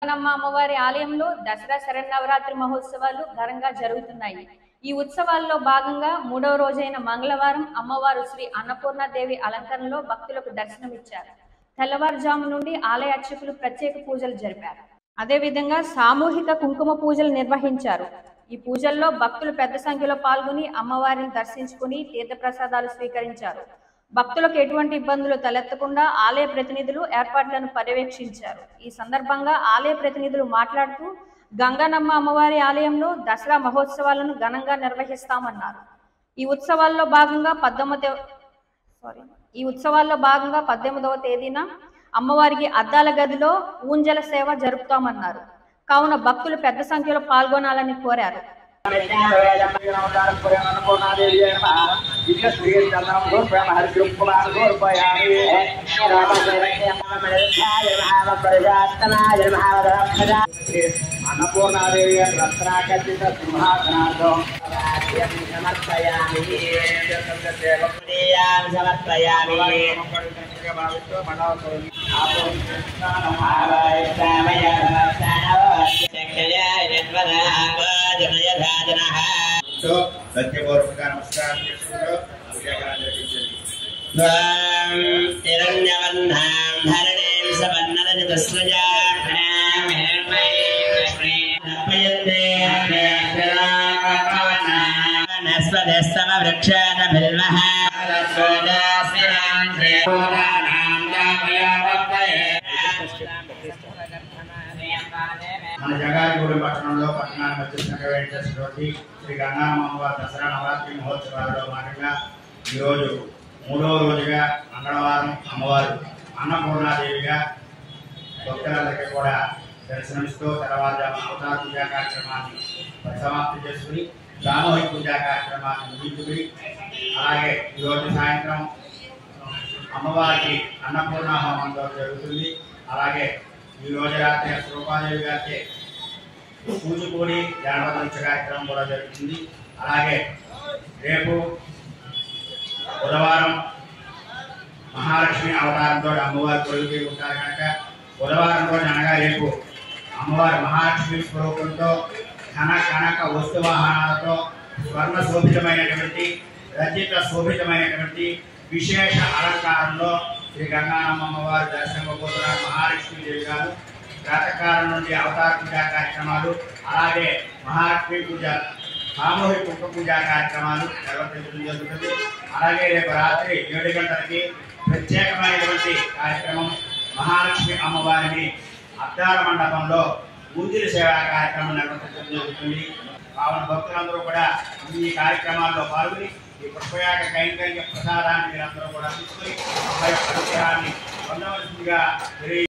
గంగనమ్మ అమ్మవారి ఆలయంలో దసరా శరన్నవరాత్రి మహోత్సవాలు ఘనంగా జరుగుతున్నాయి ఈ ఉత్సవాల్లో భాగంగా మూడవ రోజైన మంగళవారం అమ్మవారు శ్రీ అన్నపూర్ణాదేవి అలంకరణలో భక్తులకు దర్శనమిచ్చారు తెల్లవారుజాము నుండి ఆలయ అర్చకులు ప్రత్యేక పూజలు జరిపారు అదేవిధంగా సామూహిక కుంకుమ పూజలు నిర్వహించారు ఈ పూజల్లో భక్తులు పెద్ద సంఖ్యలో పాల్గొని అమ్మవారిని దర్శించుకుని తీర్థప్రసాదాలు స్వీకరించారు భక్తులకు ఎటువంటి ఇబ్బందులు తలెత్తకుండా ఆలయ ప్రతినిధులు ఏర్పాట్లను పర్యవేక్షించారు ఈ సందర్భంగా ఆలయ ప్రతినిధులు మాట్లాడుతూ గంగానమ్మ అమ్మవారి ఆలయంలో దసరా మహోత్సవాలను ఘనంగా నిర్వహిస్తామన్నారు ఈ ఉత్సవాల్లో భాగంగా పద్దొమ్మిదవ సారీ ఈ ఉత్సవాల్లో భాగంగా పద్దెనిమిదవ తేదీన అమ్మవారికి అద్దాల గదిలో ఊంజల సేవ జరుపుతామన్నారు కావున భక్తులు పెద్ద సంఖ్యలో పాల్గొనాలని కోరారు అన్నపూర్ణాదేవి రత్నాకర్షిత సింహాసనార్థం సత్యపూర్వక నమస్కారం చేసుకుంటూ అభిషేకాన్ని జరిపించండి స్వదస్తమ వృక్షాన బిల్వః మన జగాదిగూడి పట్టణంలో పట్టణానికి వచ్చేసిన వెంకటేశ్వరరావు శ్రీ గంగారమ్మ అమ్మవారి దసరా నవరాత్రి మహోత్సవాలలో భాగంగా ఈరోజు మూడవ రోజుగా మంగళవారం అమ్మవారు అన్నపూర్ణాదేవిగా భక్తులందరికీ కూడా దర్శనమిస్తూ తెల్లవారుజామున అవతార పూజా కార్యక్రమాన్ని పరిసమాప్తి చేసుకుని సామూహిక పూజా కార్యక్రమాన్ని ముగించుకుని అలాగే ఈరోజు సాయంత్రం అమ్మవారికి అన్నపూర్ణ హోమం జరుగుతుంది అలాగే ఈ రోజు రాత్రి స్వరూపాదేవి గారికి కూచిపూడి జానపద నృత్య కార్యక్రమం కూడా జరుగుతుంది అలాగే రేపు బుధవారం మహాలక్ష్మి అవతారంతో అమ్మవారి కొలుగుతూ ఉంటారు కనుక బుధవారం రోజు అనగా రేపు అమ్మవారి మహాలక్ష్మి స్వరూపంతో ఘన కనక వస్తు వాహనాలతో స్వర్ణ శోభితమైనటువంటి రచిత శోభితమైనటువంటి విశేష అలంకారంలో శ్రీ గంగానమ్మ అమ్మవారి దర్శనపోతున్నారు మహాలక్ష్మి దేవి గారు ప్రాతకాలం నుండి అవతార పూజా కార్యక్రమాలు అలాగే మహాలక్ష్మి పూజ సామూహిక కుక్క పూజా కార్యక్రమాలు నిర్వర్తించడం జరుగుతుంది అలాగే రేపు రాత్రి ఏడు గంటలకి ప్రత్యేకమైనటువంటి కార్యక్రమం మహాలక్ష్మి అమ్మవారిని అద్దాల మండపంలో ఊంజిల సేవా కార్యక్రమం నిర్వర్తించడం జరుగుతుంది కావున భక్తులందరూ కూడా ఈ కార్యక్రమాల్లో పాల్గొని ఈ పుష్పయాగ కైంకర్య ప్రసాదాన్ని మీరందరూ కూడా తీసుకుని ఆ యొక్క అనుగ్రహాన్ని పొందవలసిందిగా తెలియ